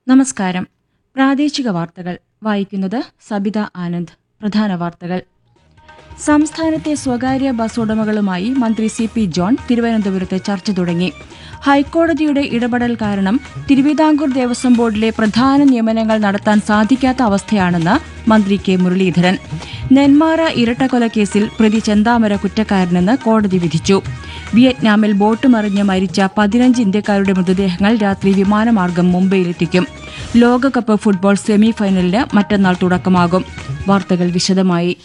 നമസ്കാരം പ്രാദേശിക വാർത്തകൾ വായിക്കുന്നത് സബിത ആനന്ദ് പ്രധാന വാർത്തകൾ സംസ്ഥാനത്തെ സ്വകാര്യ ബസ് ഉടമകളുമായി മന്ത്രി സി പി ജോൺ തിരുവനന്തപുരത്ത് ചർച്ച തുടങ്ങി ഹൈക്കോടതിയുടെ ഇടപെടൽ കാരണം തിരുവിതാംകൂർ ദേവസ്വം ബോർഡിലെ പ്രധാന നിയമനങ്ങൾ നടത്താൻ സാധിക്കാത്ത അവസ്ഥയാണെന്ന് മന്ത്രി കെ മുരളീധരൻ നെന്മാറ ഇരട്ടക്കൊലക്കേസിൽ പ്രതി ചെന്താമര കുറ്റക്കാരനെന്ന് കോടതി വിധിച്ചു വിയറ്റ്നാമിൽ ബോട്ട് മറിഞ്ഞ് മരിച്ച പതിനഞ്ച് ഇന്ത്യക്കാരുടെ മൃതദേഹങ്ങൾ രാത്രി വിമാനമാർഗം മുംബൈയിലെത്തിക്കും ലോകകപ്പ് ഫുട്ബോൾ സെമി ഫൈനലിന് മറ്റന്നാൾ തുടക്കമാകും വാർത്തകൾ വിശദമായി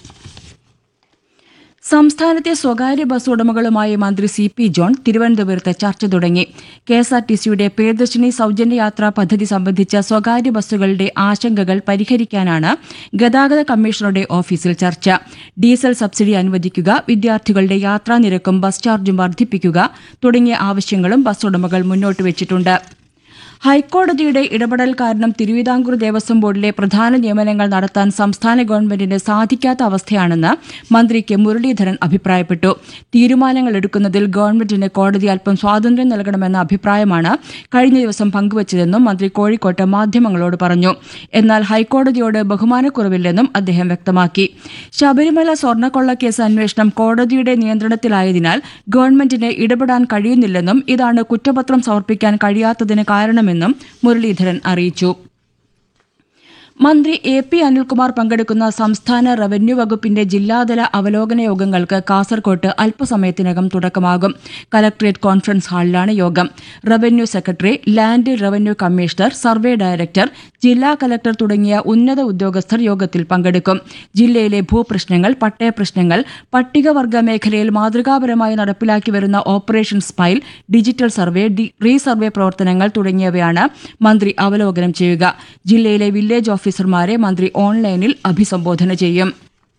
സംസ്ഥാനത്തെ സ്വകാര്യ ബസ് ഉടമകളുമായി മന്ത്രി സി പി ജോൺ തിരുവനന്തപുരത്ത് ചർച്ച തുടങ്ങി കെഎസ്ആർടിസിയുടെ പ്രിയദർശിനി സൌജന്യ യാത്രാ പദ്ധതി സംബന്ധിച്ച സ്വകാര്യ ബസ്സുകളുടെ ആശങ്കകൾ പരിഹരിക്കാനാണ് ഗതാഗത കമ്മീഷണറുടെ ഓഫീസിൽ ചർച്ച ഡീസൽ സബ്സിഡി അനുവദിക്കുക വിദ്യാർത്ഥികളുടെ യാത്രാ നിരക്കും ബസ് ചാർജും വർദ്ധിപ്പിക്കുക തുടങ്ങിയ ആവശ്യങ്ങളും ബസ് ഉടമകൾ മുന്നോട്ട് വെച്ചിട്ടുണ്ട് ഹൈക്കോടതിയുടെ ഇടപെടൽ കാരണം തിരുവിതാംകൂർ ദേവസ്വം ബോർഡിലെ പ്രധാന നിയമനങ്ങൾ നടത്താൻ സംസ്ഥാന ഗവൺമെന്റിന് സാധിക്കാത്ത അവസ്ഥയാണെന്ന് മന്ത്രി കെ മുരളീധരൻ അഭിപ്രായപ്പെട്ടു തീരുമാനങ്ങൾ എടുക്കുന്നതിൽ ഗവൺമെന്റിന് കോടതി അല്പം സ്വാതന്ത്ര്യം നൽകണമെന്ന അഭിപ്രായമാണ് കഴിഞ്ഞ ദിവസം പങ്കുവച്ചതെന്നും മന്ത്രി കോഴിക്കോട്ട് മാധ്യമങ്ങളോട് പറഞ്ഞു എന്നാൽ ഹൈക്കോടതിയോട് ബഹുമാനക്കുറവില്ലെന്നും അദ്ദേഹം വ്യക്തമാക്കി ശബരിമല സ്വർണ്ണക്കൊള്ളക്കേസ് അന്വേഷണം കോടതിയുടെ നിയന്ത്രണത്തിലായതിനാൽ ഗവൺമെന്റിന് ഇടപെടാൻ കഴിയുന്നില്ലെന്നും ഇതാണ് കുറ്റപത്രം സമർപ്പിക്കാൻ കഴിയാത്തതിന് കാരണമെന്നും മുരളീധരൻ അറിയിച്ചു മന്ത്രി എ പി അനിൽകുമാർ പങ്കെടുക്കുന്ന സംസ്ഥാന റവന്യൂ വകുപ്പിന്റെ ജില്ലാതല അവലോകന യോഗങ്ങൾക്ക് കാസർകോട്ട് അല്പസമയത്തിനകം തുടക്കമാകും കലക്ട്രേറ്റ് കോൺഫറൻസ് ഹാളിലാണ് യോഗം revenue secretary land revenue commissioner survey director ജില്ലാ കലക്ടർ തുടങ്ങിയ ഉന്നത ഉദ്യോഗസ്ഥർ യോഗത്തിൽ പങ്കെടുക്കും ജില്ലയിലെ ഭൂപ്രശ്നങ്ങൾ പട്ടയപ്രശ്നങ്ങൾ പട്ടികവർഗ മേഖലയിൽ മാതൃകാപരമായി നടപ്പിലാക്കി വരുന്ന ഓപ്പറേഷൻ സ്മൈൽ ഡിജിറ്റൽ സർവേ ഡി- റീസർവേ പ്രവർത്തനങ്ങൾ തുടങ്ങിയവയാണ് മന്ത്രി അവലോകനം ചെയ്യുക ജില്ലയിലെ വില്ലേജ് ഓഫീസർമാരെ മന്ത്രി ഓൺലൈനിൽ അഭിസംബോധന ചെയ്യും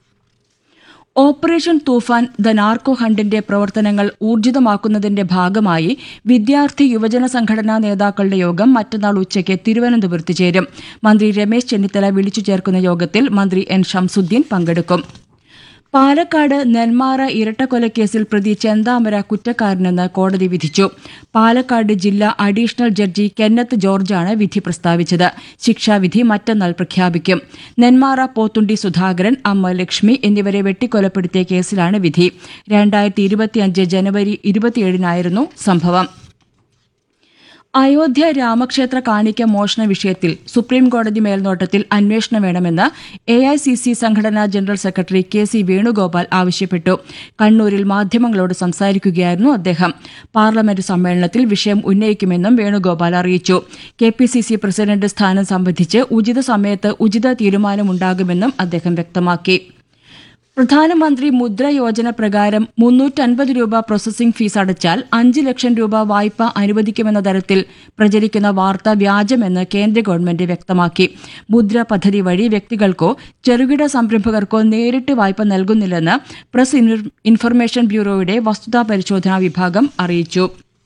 ഓപ്പറേഷൻ തൂഫാൻ ദ നാർക്കോ ഹണ്ടിന്റെ പ്രവർത്തനങ്ങൾ ഊർജിതമാക്കുന്നതിന്റെ ഭാഗമായി വിദ്യാർത്ഥി യുവജന സംഘടനാ നേതാക്കളുടെ യോഗം മറ്റന്നാൾ ഉച്ചയ്ക്ക് തിരുവനന്തപുരത്ത് ചേരും മന്ത്രി രമേശ് ചെന്നിത്തല വിളിച്ചു ചേർക്കുന്ന യോഗത്തിൽ മന്ത്രി എൻ ഷംസുദ്ദീൻ പങ്കെടുക്കും പാലക്കാട് നെന്മാറ ഇരട്ടക്കൊലക്കേസിൽ പ്രതി ചെന്താമര കുറ്റക്കാരനെന്ന് കോടതി വിധിച്ചു പാലക്കാട് ജില്ലാ അഡീഷണൽ ജഡ്ജി കെന്നത്ത് ജോർജാണ് വിധി പ്രസ്താവിച്ചത് ശിക്ഷാവിധി മറ്റന്നാൾ പ്രഖ്യാപിക്കും നെന്മാറ പോത്തുണ്ടി സുധാകരൻ അമ്മ ലക്ഷ്മി എന്നിവരെ വെട്ടിക്കൊലപ്പെടുത്തിയ കേസിലാണ് വിധി രണ്ടായിരത്തി ഇരുപത്തിയഞ്ച് ജനുവരി ഇരുപത്തിയേഴിനായിരുന്നു സംഭവം അയോധ്യ രാമക്ഷേത്ര കാണിക്ക മോഷണ വിഷയത്തിൽ സുപ്രീംകോടതി മേൽനോട്ടത്തിൽ അന്വേഷണം വേണമെന്ന് എ ഐ സി സി സംഘടനാ general secretary K C Venugopal ആവശ്യപ്പെട്ടു കണ്ണൂരിൽ മാധ്യമങ്ങളോട് സംസാരിക്കുകയായിരുന്നു അദ്ദേഹം പാർലമെന്റ് സമ്മേളനത്തിൽ വിഷയം ഉന്നയിക്കുമെന്നും വേണുഗോപാൽ അറിയിച്ചു K P C C president സ്ഥാനം സംബന്ധിച്ച് ഉചിത സമയത്ത് ഉചിത തീരുമാനമുണ്ടാകുമെന്നും അദ്ദേഹം വ്യക്തമാക്കി പ്രധാനമന്ത്രി മുദ്ര യോജന പ്രകാരം മുന്നൂറ്റൻപത് രൂപ പ്രോസസിംഗ് ഫീസ് അടച്ചാൽ അഞ്ച് ലക്ഷം രൂപ വായ്പ അനുവദിക്കുമെന്ന തരത്തിൽ പ്രചരിക്കുന്ന വാർത്ത വ്യാജമെന്ന് കേന്ദ്ര ഗവൺമെന്റ് വ്യക്തമാക്കി മുദ്ര പദ്ധതി വഴി വ്യക്തികൾക്കോ ചെറുകിട സംരംഭകർക്കോ നേരിട്ട് വായ്പ നൽകുന്നില്ലെന്ന് പ്രസ് ഇൻഫർ- ഇൻഫർമേഷൻ ബ്യൂറോയുടെ വസ്തുതാ പരിശോധനാ വിഭാഗം അറിയിച്ചു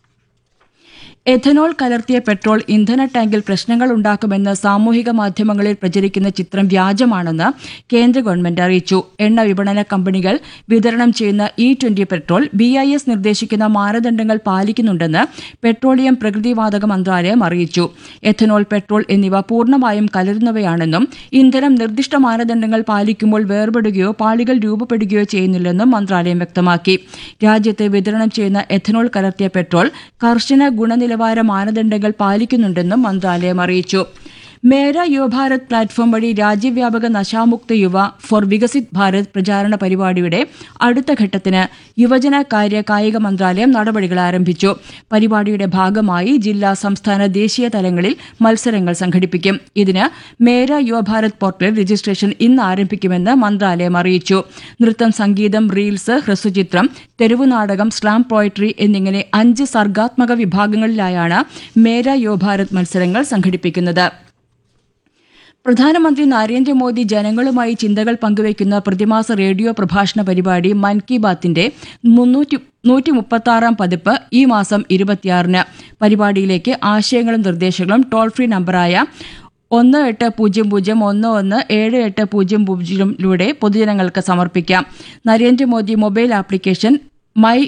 എഥനോൾ കലർത്തിയ പെട്രോൾ ഇന്ധന ടാങ്കിൽ പ്രശ്നങ്ങൾ ഉണ്ടാക്കുമെന്ന് സാമൂഹിക മാധ്യമങ്ങളിൽ പ്രചരിക്കുന്ന ചിത്രം വ്യാജമാണെന്ന് കേന്ദ്ര ഗവൺമെന്റ് അറിയിച്ചു എണ്ണ വിപണന കമ്പനികൾ വിതരണം ചെയ്യുന്ന E twenty petrol B I S നിർദ്ദേശിക്കുന്ന മാനദണ്ഡങ്ങൾ പാലിക്കുന്നുണ്ടെന്ന് പെട്രോളിയം പ്രകൃതിവാതക മന്ത്രാലയം അറിയിച്ചു എഥനോൾ പെട്രോൾ എന്നിവ പൂർണ്ണമായും കലരുന്നവയാണെന്നും ഇന്ധനം നിർദ്ദിഷ്ട മാനദണ്ഡങ്ങൾ പാലിക്കുമ്പോൾ വേർപെടുകയോ പാളികൾ രൂപപ്പെടുകയോ ചെയ്യുന്നില്ലെന്നും മന്ത്രാലയം വ്യക്തമാക്കി രാജ്യത്ത് വിതരണം ചെയ്യുന്ന എഥനോൾ കലർത്തിയ പെട്രോൾ കർശന ഗുണനിലവാര മാനദണ്ഡങ്ങൾ പാലിക്കുന്നുണ്ടെന്നും മന്ത്രാലയം അറിയിച്ചു മേര യുവഭാരത് പ്ലാറ്റ്ഫോം വഴി രാജ്യവ്യാപക നശാമുക്ത യുവ ഫോർ വികസിത് ഭാരത് പ്രചാരണ പരിപാടിയുടെ അടുത്ത ഘട്ടത്തിന് യുവജന കാര്യ കായിക മന്ത്രാലയം നടപടികൾ ആരംഭിച്ചു പരിപാടിയുടെ ഭാഗമായി ജില്ലാ സംസ്ഥാന ദേശീയ തലങ്ങളിൽ മത്സരങ്ങൾ സംഘടിപ്പിക്കും ഇതിന് മേര യുവഭാരത് പോർട്ടൽ രജിസ്ട്രേഷൻ ഇന്ന് ആരംഭിക്കുമെന്ന് മന്ത്രാലയം അറിയിച്ചു നൃത്തം സംഗീതം റീൽസ് ഹ്രസ്വചിത്രം തെരുവു നാടകം സ്ലാം പോയട്രി എന്നിങ്ങനെ അഞ്ച് സർഗാത്മക വിഭാഗങ്ങളിലായാണ് മേര യുവഭാരത് മത്സരങ്ങൾ സംഘടിപ്പിക്കുന്നത് പ്രധാനമന്ത്രി നരേന്ദ്രമോദി ജനങ്ങളുമായി ചിന്തകൾ പങ്കുവയ്ക്കുന്ന പ്രതിമാസ റേഡിയോ പ്രഭാഷണ പരിപാടി മൻ കി ബാത്തിന്റെ മുന്നൂറ്റി നൂറ്റി മുപ്പത്താറാം പതിപ്പ് ഈ മാസം ഇരുപത്തിയാറിന് പരിപാടിയിലേക്ക് ആശയങ്ങളും നിർദ്ദേശങ്ങളും ടോൾ ഫ്രീ നമ്പറായ ഒന്ന് എട്ട് പൂജ്യം പൂജ്യം ഒന്ന് ഒന്ന് ഏഴ് എട്ട് പൂജ്യം പൂജ്യമിലൂടെ പൊതുജനങ്ങൾക്ക് സമർപ്പിക്കാം നരേന്ദ്രമോദി മൊബൈൽ ആപ്ലിക്കേഷൻ മൈ